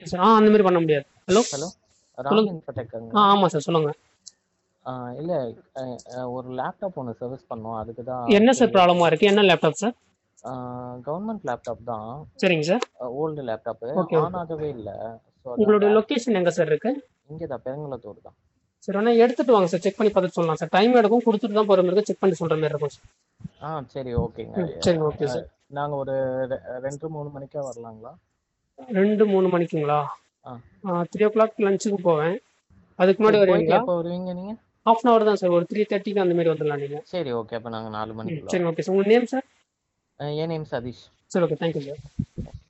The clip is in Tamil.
சார் ஆ அந்த மாதிரி பண்ண முடியாது ஹலோ ஹலோ சொல்லுங்க. ராம் இன்ஃபோடெக்குங்க ஆ ஆமாம் சார் சொல்லுங்க இல்லை ஒரு லேப்டாப் ஒன்று சர்வீஸ் பண்ணோம் அதுக்கு தான் என்ன சார் ப்ராப்ளமாக இருக்குது என்ன லேப்டாப் சார் கவர்மெண்ட் லேப்டாப் தான் சரிங்க sir old laptop Okay, on ஆகவே இல்லை ஸோ உங்களுடைய லொக்கேஷன் எங்கே சார் இருக்கு இங்கே தான் பெருங்குளத்தூர் தான் சார் வேணா எடுத்துட்டு வாங்க சார் செக் பண்ணி பார்த்துட்டு சொல்லலாம் சார் டைம் எடுக்கும் கொடுத்துட்டு தான் போகிற மாதிரி இருக்கும் செக் பண்ணி சொல்கிற மாதிரி இருக்கும் சார் ஆ சரி ஓகேங்க ம், சரி ஓகே சார் நாங்கள் ஒரு ரெ- ரெண்டு மூணு மணிக்கா வரலாங்களா ரெண்டு மூணு மணிக்குங்களா ஆ. த்ரீ ஓ கிளாக் லஞ்சுக்கு போவேன் அதுக்கு முன்னாடி போயிட்டு வருவீங்களா எப்போ வருவீங்க நீங்கள் ஹாஃப் அன் அவர் தான் சார் ஒரு த்ரீ தேர்ட்டிக்கு அந்த மாதிரி வந்துடலாம் நீங்கள் சரி ஓகே அப்போ நாங்கள் நாலு மணிக்கு சரி ஓகே சார் உங்கள் நேம் சார் என் நேம் சதீஷ் சரி ஓகே தேங்க்யூ சார்